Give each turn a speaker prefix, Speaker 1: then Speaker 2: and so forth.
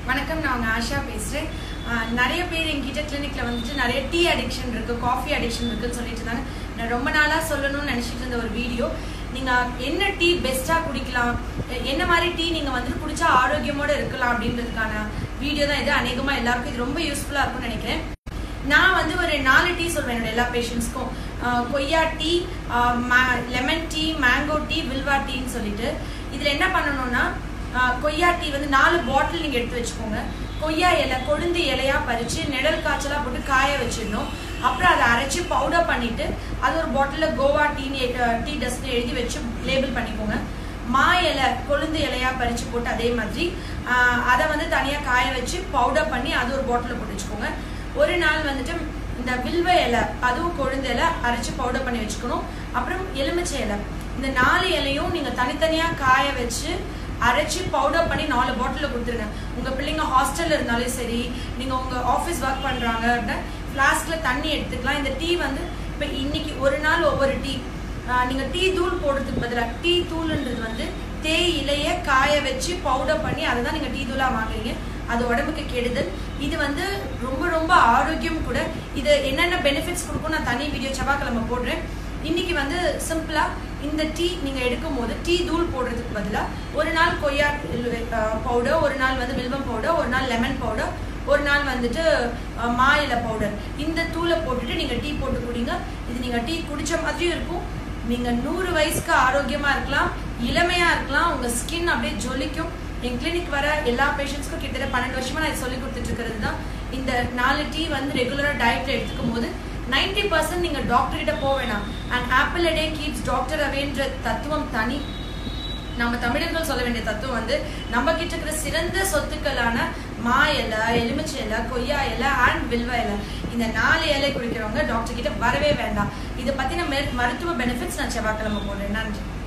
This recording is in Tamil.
Speaker 1: வணக்கம் நான் உங்க ஆஷா பேசுறேன் ஆஹ் நிறைய பேர் என்கிட்ட கிளினிக்ல வந்துட்டு நிறைய டீ அடிக்ஷன் இருக்கு காஃபி அடிக்ஷன் இருக்குன்னு சொல்லிட்டு இருந்தாங்க நான் ரொம்ப நாளா சொல்லணும்னு நினைச்சிட்டு இருந்த ஒரு வீடியோ நீங்க என்ன டீ பெஸ்டா குடிக்கலாம் எ- என்ன மாதிரி டீ நீங்க வந்துட்டு குடிச்சா ஆரோக்கியமோட இருக்கலாம் அப்படின்றதுக்கான வீடியோ தான் இது அநேகமா எல்லாருக்கும் இது ரொம்ப யூஸ்ஃபுல்லா இருக்கும்னு நினைக்கிறேன் நான் வந்து ஒரு நாலு டீ சொல்வேன் என்னோட எல்லா பேஷண்ட்ஸ்க்கும் கொய்யா tea lemon tea mango tea வில்வா டீன்னு சொல்லிட்டு இதில் என்ன பண்ணணும்னா ஆஹ் கொய்யா டீ வந்து நாலு பாட்டில் நீங்கள் எடுத்து வச்சுக்கோங்க கொய்யா இலை கொழுந்து இலையா பறித்து நிழல் காய்ச்சலாக போட்டு காய வச்சிடணும் அப்புறம் அதை அரைச்சி பவுடர் பண்ணிட்டு அது ஒரு பாட்டிலில் கோவா டீன்னு டீ டஸ்ட்னு எழுதி வச்சு லேபிள் பண்ணிக்கோங்க மா இலை கொழுந்து இலையா பறிச்சு போட்டு அதே மாதிரி ஆஹ் அதை வந்து தனியாக காய வச்சு பவுடர் பண்ணி அது ஒரு பாட்டிலில் போட்டு வச்சுக்கோங்க ஒரு நாள் வந்துட்டு இந்த வில்வ இலை அதுவும் கொழுந்து இலை அரைச்சு பவுடர் பண்ணி வச்சுக்கணும் அப்புறம் எலுமிச்சை இலை இந்த நாலு இலையும் நீங்க தனித்தனியா காய வச்சு அரைச்சு பவுடர் பண்ணி நாலு பாட்டிலில் கொடுத்துருங்க உங்க பிள்ளைங்க ஹாஸ்டல்ல இருந்தாலும் சரி நீங்க உங்க ஆஃபீஸ் ஒர்க் பண்றாங்க அப்படின்னா ஃப்ளாஸ்க்ல தண்ணி எடுத்துக்கலாம் இந்த டீ வந்து இப்போ இன்னைக்கு ஒரு நாள் ஒவ்வொரு டீ ஆஹ் நீங்க டீ தூள் போடுறதுக்கு பதிலாக டீ தூள்ன்றது வந்து தேய் இலைய காய வச்சு பவுடர் பண்ணி அதை தான் நீங்க டீ தூளா வாங்குறீங்க அது உடம்புக்கு கெடுதல் இது வந்து ரொம்ப ரொம்ப ஆரோக்கியம் கூட இது என்னென்ன பெனிஃபிட்ஸ் கொடுக்கும் நான் தனி வீடியோ செவ்வாய்க்கிழமை போடுறேன் இன்னைக்கு வந்து சிம்பிளா இந்த டீ நீங்க எடுக்கும் போது டீ தூள் போடுறதுக்கு பதிலா ஒரு நாள் கொய்யா பவுடர் ஒரு நாள் வந்து வில்வம் பவுடர் ஒரு நாள் லெமன் பவுடர் ஒரு நாள் வந்துட்டு அஹ், மா இலை பவுடர் இந்த தூளை போட்டுட்டு நீங்க டீ போட்டு குடிங்க இது நீங்க டீ குடிச்ச மாதிரியும் இருக்கும் நீங்க நூறு வயசுக்கு ஆரோக்கியமா இருக்கலாம் இளமையா இருக்கலாம் உங்க ஸ்கின் அப்படியே ஜொலிக்கும் என் கிளினிக் வர எல்லா பேஷண்ட்ஸ்க்கும் கிட்டத்தட்ட பன்னெண்டு வருஷமா நான் இதை சொல்லி கொடுத்துட்டு இருக்கிறது தான் இந்த நாலு டீ வந்து ரெகுலரா டயட்ல எடுத்துக்கும் போது நைன்டி பர்சன்ட் நீங்க டாக்டர் கிட்ட போக வேணாம் and apple day keeps doctor அவேன்ற தத்துவம் தனி நம்ம தமிழர்கள் சொல்ல வேண்டிய தத்துவம் வந்து நம்ம கிட்ட இருக்கிற சிறந்த சொத்துக்களான மா இலை எலுமிச்சை இலை கொய்யா இலை அண்ட் வில்வ இலை இந்த நாலு இலை குடிக்கிறவங்க டாக்டர் கிட்ட வரவே வேண்டாம் இதை பத்தின மெ- மருத்துவ பெனிஃபிட்ஸ் நான் செவ்வாய்க்கிழமை போடுறேன் நன்றி